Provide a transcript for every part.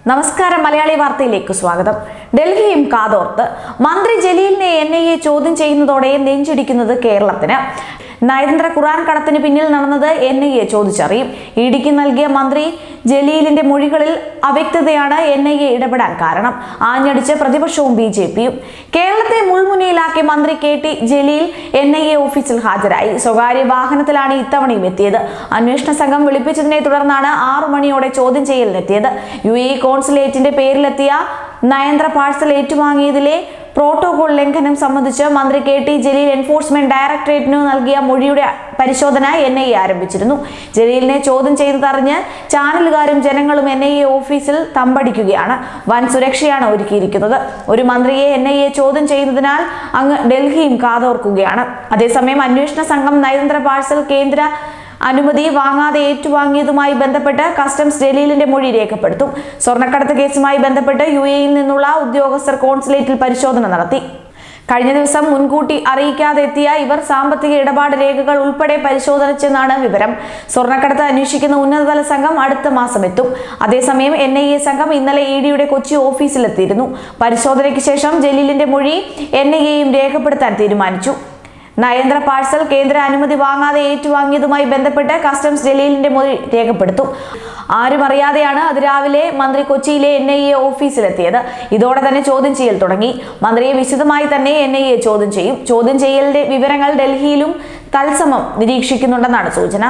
നമസ്കാരം മലയാളി വാർത്തയിലേക്ക് സ്വാഗതം ഡൽഹിയും കാതോർത്ത് മന്ത്രി ജലീലിനെ എൻ ഐ എ ചോദ്യം ചെയ്യുന്നതോടെ നെഞ്ചിടിക്കുന്നത് കേരളത്തിന് നയതന്ത്ര ഖുറാൻ കടത്തിന് പിന്നിൽ നടന്നത് എൻ ഐ എ ചോദിച്ചറിയും ഇടിക്ക് നൽകിയ മന്ത്രി ജലീലിന്റെ മൊഴികളിൽ അവ്യക്തതയാണ് എൻ ഐ എ ഇടപെടാൻ കാരണം ആഞ്ഞടിച്ച് പ്രതിപക്ഷവും ബി ജെ പിയും കേരളത്തെ മുൾമുനയിലാക്കി മന്ത്രി K T Jaleel N I A ഓഫീസിൽ ഹാജരായി സ്വകാര്യ വാഹനത്തിലാണ് ഇത്തവണയും എത്തിയത് അന്വേഷണ സംഘം വിളിപ്പിച്ചതിനെ തുടർന്നാണ് ആറു മണിയോടെ ചോദ്യം ചെയ്യലിനെത്തിയത് യു എ കോൺസുലേറ്റിന്റെ പേരിലെത്തിയ നയന്ത്ര പാഴ്സൽ ഏറ്റുവാങ്ങിയതിലെ പ്രോട്ടോകോൾ ലംഘനം സംബന്ധിച്ച് മന്ത്രി കെ ടി ജലീൽ എൻഫോഴ്സ്മെന്റ് ഡയറക്ടറേറ്റിനു നൽകിയ മൊഴിയുടെ പരിശോധന എൻ ഐ എ ആരംഭിച്ചിരുന്നു ജലീലിനെ ചോദ്യം ചെയ്തതറിഞ്ഞ് ചാനലുകാരും ജനങ്ങളും എൻ ഐ എ ഓഫീസിൽ തമ്പടിക്കുകയാണ് വൻ സുരക്ഷയാണ് ഒരുക്കിയിരിക്കുന്നത് ഒരു മന്ത്രിയെ എൻ ഐ എ ചോദ്യം ചെയ്യുന്നതിനാൽ അങ്ങ് ഡൽഹിയും കാതോർക്കുകയാണ് അതേസമയം അന്വേഷണ സംഘം നയതന്ത്ര പാഴ്സൽ കേന്ദ്ര അനുമതി വാങ്ങാതെ ഏറ്റുവാങ്ങിയതുമായി ബന്ധപ്പെട്ട് കസ്റ്റംസ് ജലീലിന്റെ മൊഴി രേഖപ്പെടുത്തും സ്വർണ്ണക്കടത്ത് കേസുമായി ബന്ധപ്പെട്ട് യു എയിൽ നിന്നുള്ള ഉദ്യോഗസ്ഥർ കോൺസുലേറ്റിൽ പരിശോധന നടത്തി കഴിഞ്ഞ ദിവസം മുൻകൂട്ടി അറിയിക്കാതെ എത്തിയ ഇവർ സാമ്പത്തിക ഇടപാട് രേഖകൾ ഉൾപ്പെടെ പരിശോധിച്ചെന്നാണ് വിവരം സ്വർണ്ണക്കടത്ത് അന്വേഷിക്കുന്ന ഉന്നതതല സംഘം അടുത്ത മാസം എത്തും അതേസമയം എൻ ഐ എ സംഘം ഇന്നലെ ഇ ഡിയുടെ കൊച്ചി ഓഫീസിലെത്തിയിരുന്നു പരിശോധനയ്ക്ക് ശേഷം ജലീലിന്റെ മൊഴി എൻ ഐ എയും രേഖപ്പെടുത്താൻ തീരുമാനിച്ചു നയന്ത്ര പാഴ്സൽ കേന്ദ്ര അനുമതി വാങ്ങാതെ ഏറ്റുവാങ്ങിയതുമായി ബന്ധപ്പെട്ട് കസ്റ്റംസ് ജലീലിന്റെ മൊഴി രേഖപ്പെടുത്തും ആരും അറിയാതെയാണ് അതിരാവിലെ മന്ത്രി കൊച്ചിയിലെ എൻ ഐ എ ഓഫീസിലെത്തിയത് ഇതോടെ തന്നെ ചോദ്യം ചെയ്യൽ തുടങ്ങി മന്ത്രിയെ വിശദമായി തന്നെ എൻ ഐ എ ചോദ്യം ചെയ്യും ചോദ്യം ചെയ്യലിന്റെ വിവരങ്ങൾ ഡൽഹിയിലും തത്സമം നിരീക്ഷിക്കുന്നുണ്ടെന്നാണ് സൂചന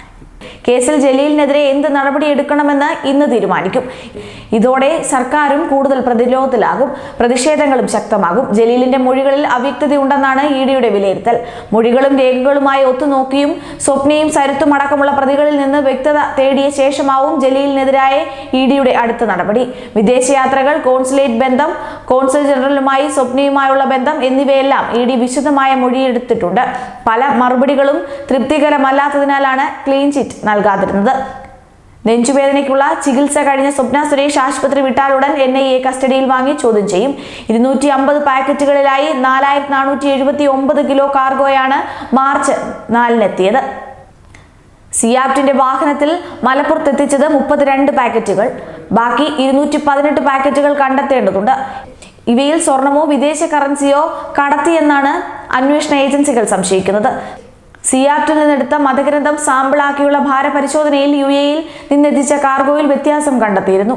കേസിൽ ജലീലിനെതിരെ എന്ത് നടപടിയെടുക്കണമെന്ന് ഇന്ന് തീരുമാനിക്കും ഇതോടെ സർക്കാരും കൂടുതൽ പ്രതിരോധത്തിലാകും പ്രതിഷേധങ്ങളും ശക്തമാകും ജലീലിന്റെ മൊഴികളിൽ അവ്യക്തതയുണ്ടെന്നാണ് ഇ ഡിയുടെ വിലയിരുത്തൽ മൊഴികളും രേഖകളുമായി ഒത്തുനോക്കിയും സ്വപ്നയും സരുത്തും അടക്കമുള്ള പ്രതികളിൽ നിന്ന് വ്യക്തത തേടിയ ശേഷമാവും ജലീലിനെതിരായ ഇ ഡിയുടെ അടുത്ത നടപടി വിദേശയാത്രകൾ കോൺസുലേറ്റ് ബന്ധം കോൺസുൽ ജനറലുമായി സ്വപ്നയുമായുള്ള ബന്ധം എന്നിവയെല്ലാം ഇ ഡി വിശദമായ മൊഴിയെടുത്തിട്ടുണ്ട് പല മറുപടികളും തൃപ്തികരമല്ലാത്തതിനാലാണ് ക്ലീൻ ചിറ്റ് നൽകാതിരുന്നത് നെഞ്ചുവേദനയ്ക്കുള്ള ചികിത്സ കഴിഞ്ഞ സ്വപ്ന സുരേഷ് ആശുപത്രി വിട്ടാലുടൻ എൻ ഐ എ കസ്റ്റഡിയിൽ വാങ്ങി ചോദ്യം ചെയ്യും ഇരുന്നൂറ്റി അമ്പത് പാക്കറ്റുകളിലായി നാലായിരത്തി നാനൂറ്റി എഴുപത്തി ഒമ്പത് കിലോ കാർഗോയാണ് മാർച്ച് നാലിനെത്തിയത് സിയാപ്റ്റിന്റെ വാഹനത്തിൽ മലപ്പുറത്ത് എത്തിച്ചത് മുപ്പത്തിരണ്ട് പാക്കറ്റുകൾ ബാക്കി ഇരുന്നൂറ്റി പതിനെട്ട് പാക്കറ്റുകൾ കണ്ടെത്തേണ്ടതുണ്ട് ഇവയിൽ സ്വർണമോ വിദേശ കറൻസിയോ കടത്തിയെന്നാണ് അന്വേഷണ ഏജൻസികൾ സംശയിക്കുന്നത് സിയാപ്റ്റിൽ നിന്നെടുത്ത മതഗ്രന്ഥം സാമ്പിളാക്കിയുള്ള ഭാരപരിശോധനയിൽ യു എയിൽ നിന്നെത്തിച്ച കാർഗോയിൽ വ്യത്യാസം കണ്ടെത്തിയിരുന്നു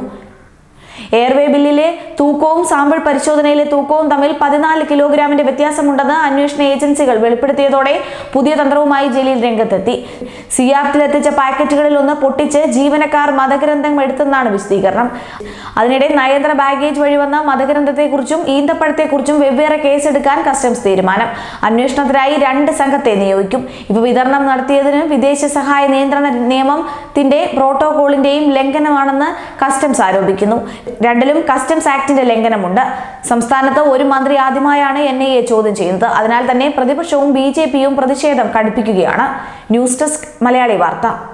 എയർവേ ബില്ലിലെ തൂക്കവും സാമ്പിൾ പരിശോധനയിലെ തൂക്കവും തമ്മിൽ പതിനാല് കിലോഗ്രാമിന്റെ വ്യത്യാസമുണ്ടെന്ന് അന്വേഷണ ഏജൻസികൾ വെളിപ്പെടുത്തിയതോടെ പുതിയ തന്ത്രവുമായി ജലീൽ രംഗത്തെത്തി സിയാപ്റ്റിൽ എത്തിച്ച പാക്കറ്റുകളിൽ ഒന്ന് പൊട്ടിച്ച് ജീവനക്കാർ മതഗ്രന്ഥം എടുത്തെന്നാണ് വിശദീകരണം അതിനിടെ നയന്ത്ര ബാഗേജ് വഴി വന്ന മതഗ്രന്ഥത്തെക്കുറിച്ചും ഈന്തപ്പഴത്തെക്കുറിച്ചും വെവ്വേറെ കേസെടുക്കാൻ കസ്റ്റംസ് തീരുമാനം അന്വേഷണത്തിനായി രണ്ട് സംഘത്തെ നിയോഗിക്കും ഇവ വിതരണം നടത്തിയതിന് വിദേശ സഹായ നിയന്ത്രണ നിയമത്തിന്റെ പ്രോട്ടോകോളിന്റെയും ലംഘനമാണെന്ന് കസ്റ്റംസ് ആരോപിക്കുന്നു രണ്ടിലും കസ്റ്റംസ് ആക്ടിന്റെ ലംഘനമുണ്ട് സംസ്ഥാനത്ത് ഒരു മന്ത്രി ആദ്യമായാണ് എൻ ഐ എ ചോദ്യം ചെയ്യുന്നത് അതിനാൽ തന്നെ പ്രതിപക്ഷവും ബി ജെ പിയും പ്രതിഷേധം കടുപ്പിക്കുകയാണ് ന്യൂസ് ഡെസ്ക് മലയാളി വാർത്ത